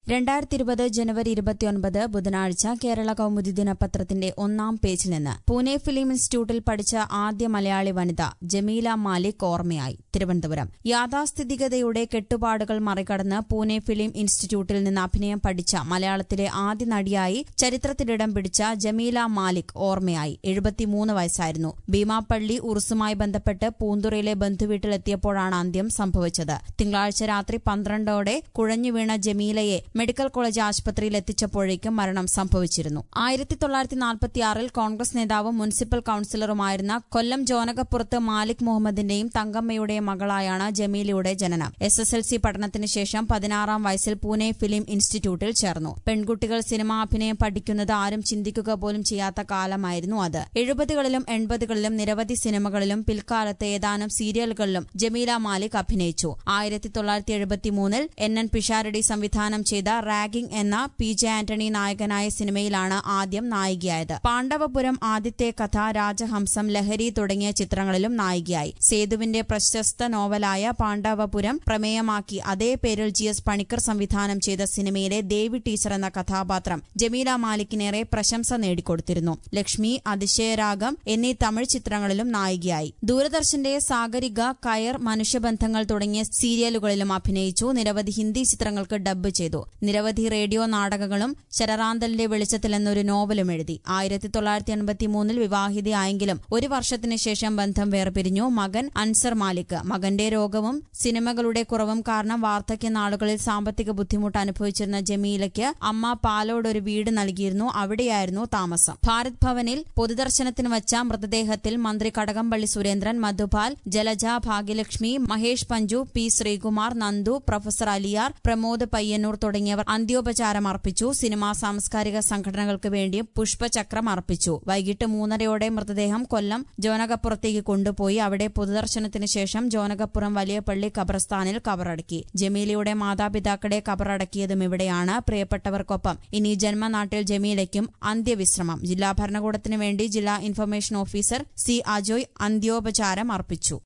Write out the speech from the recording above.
രണ്ടായിരത്തി ഇരുപത് ജനുവരി ഇരുപത്തിയൊൻപത് ബുധനാഴ്ച കേരള കൗമുദി ദിനപത്രത്തിന്റെ ഒന്നാം പേജിൽ നിന്ന് പൂനെ ഫിലിം ഇൻസ്റ്റിറ്റ്യൂട്ടിൽ പഠിച്ച ആദ്യ മലയാളി വനിത ജമീല മാലിക് ഓർമ്മയായി തിരുവനന്തപുരം യാഥാസ്ഥിതികതയുടെ കെട്ടുപാടുകൾ മറികടന്ന് പൂനെ ഫിലിം ഇൻസ്റ്റിറ്റ്യൂട്ടിൽ നിന്ന് അഭിനയം പഠിച്ച മലയാളത്തിലെ ആദ്യ നടിയായി ചരിത്രത്തിലിടം പിടിച്ച ജമീല മാലിക് ഓർമ്മയായി എഴുപത്തിമൂന്ന് വയസ്സായിരുന്നു ഭീമാപ്പള്ളി ഉറുസുമായി ബന്ധപ്പെട്ട് പൂന്തുറയിലെ ബന്ധുവീട്ടിലെത്തിയപ്പോഴാണ് അന്ത്യം സംഭവിച്ചത് തിങ്കളാഴ്ച രാത്രി പന്ത്രണ്ടോടെ കുഴഞ്ഞു വീണ ജമീലയെ മെഡിക്കൽ കോളേജ് ആശുപത്രിയിൽ എത്തിച്ചപ്പോഴേക്കും മരണം സംഭവിച്ചിരുന്നു ആയിരത്തി തൊള്ളായിരത്തി നാൽപ്പത്തിയാറിൽ കോൺഗ്രസ് നേതാവും മുനിസിപ്പൽ കൌൺസിലറുമായിരുന്ന കൊല്ലം ജോനകപ്പുറത്ത് മാലിക് മുഹമ്മദിന്റെയും തങ്കമ്മയുടെയും മകളായാണ് ജമീലയുടെ ജനനം എസ് എസ് എൽ സി പഠനത്തിന് ശേഷം പതിനാറാം വയസ്സിൽ പൂനെ ഫിലിം ഇൻസ്റ്റിറ്റ്യൂട്ടിൽ ചേർന്നു പെൺകുട്ടികൾ സിനിമാ അഭിനയം പഠിക്കുന്നത് ആരും ചിന്തിക്കുക പോലും ചെയ്യാത്ത കാലമായിരുന്നു അത് എഴുപതുകളിലും എൺപതുകളിലും നിരവധി സിനിമകളിലും പിൽക്കാലത്ത് ഏതാനും സീരിയലുകളിലും ജമീല മാലിക് അഭിനയിച്ചു ആയിരത്തി തൊള്ളായിരത്തി എഴുപത്തിമൂന്നിൽ എൻ എൻ പിഷാരടി സംവിധാനം ചെയ്ത റാഗിംഗ് എന്ന പി ജെ ആന്റണി നായകനായ സിനിമയിലാണ് ആദ്യം നായികയായത് പാണ്ഡവപുരം ആദ്യത്തെ കഥ രാജഹംസം ലഹരി തുടങ്ങിയ ചിത്രങ്ങളിലും നായികയായി സേതുവിന്റെ പ്രശസ്ത നോവലായ പാണ്ഡവപുരം പ്രമേയമാക്കി അതേ പേരിൽ ജി എസ് പണിക്കർ സംവിധാനം ചെയ്ത സിനിമയിലെ ദേവി ടീച്ചർ എന്ന കഥാപാത്രം ജമീല മാലിക്കിനേറെ പ്രശംസ നേടിക്കൊടുത്തിരുന്നു ലക്ഷ്മി അതിശയരാഗം എന്നീ തമിഴ് ചിത്രങ്ങളിലും നായികയായി ദൂരദർശന്റെ സാഗരിക കയർ മനുഷ്യബന്ധങ്ങൾ തുടങ്ങിയ സീരിയലുകളിലും അഭിനയിച്ചു നിരവധി ഹിന്ദി ചിത്രങ്ങൾക്ക് ഡബ്ബ് ചെയ്തു നിരവധി റേഡിയോ നാടകങ്ങളും ശരറാന്തലിന്റെ വെളിച്ചത്തിൽ എന്നൊരു നോവലും എഴുതി ആയിരത്തി തൊള്ളായിരത്തി എൺപത്തി മൂന്നിൽ വിവാഹിതയായെങ്കിലും ഒരു വർഷത്തിന് ശേഷം ബന്ധം വേർപിരിഞ്ഞു മകൻ അൻസർ മാലിക് മകന്റെ രോഗവും സിനിമകളുടെ കുറവും കാരണം വാർദ്ധക്യ നാളുകളിൽ സാമ്പത്തിക ബുദ്ധിമുട്ട് അനുഭവിച്ചിരുന്ന ജമീലയ്ക്ക് അമ്മ പാലോട് ഒരു വീട് നൽകിയിരുന്നു അവിടെയായിരുന്നു താമസം ഭാരത് ഭവനിൽ പൊതുദർശനത്തിന് വച്ച മൃതദേഹത്തിൽ മന്ത്രി കടകംപള്ളി സുരേന്ദ്രൻ മധുപാൽ ജലജ ഭാഗ്യലക്ഷ്മി മഹേഷ് പഞ്ചു പി ശ്രീകുമാർ നന്ദു പ്രൊഫസർ അലിയാർ പ്രമോദ് പയ്യന്നൂർ തുടങ്ങിയവർ അന്ത്യോപചാരം അർപ്പിച്ചു സിനിമാ സാംസ്കാരിക സംഘടനകൾക്ക് വേണ്ടി പുഷ്പചക്രം അർപ്പിച്ചു വൈകിട്ട് മൂന്നരയോടെ മൃതദേഹം കൊല്ലം ജോനകപ്പുറത്തേക്ക് കൊണ്ടുപോയി അവിടെ പൊതുദർശനത്തിന് ശേഷം ജോനകപ്പുറം വലിയ പള്ളി ഖബർസ്ഥാനിൽ കബറടക്കി ജമീലയുടെ മാതാപിതാക്കളെ കബറടക്കിയതും ഇവിടെയാണ് പ്രിയപ്പെട്ടവർക്കൊപ്പം ഇനി ജന്മനാട്ടിൽ ജമീലയ്ക്കും അന്ത്യവിശ്രമം ജില്ലാ ഭരണകൂടത്തിനു വേണ്ടി ജില്ലാ ഇൻഫർമേഷൻ ഓഫീസർ സി അജോയ് അന്ത്യോപചാരം അർപ്പിച്ചു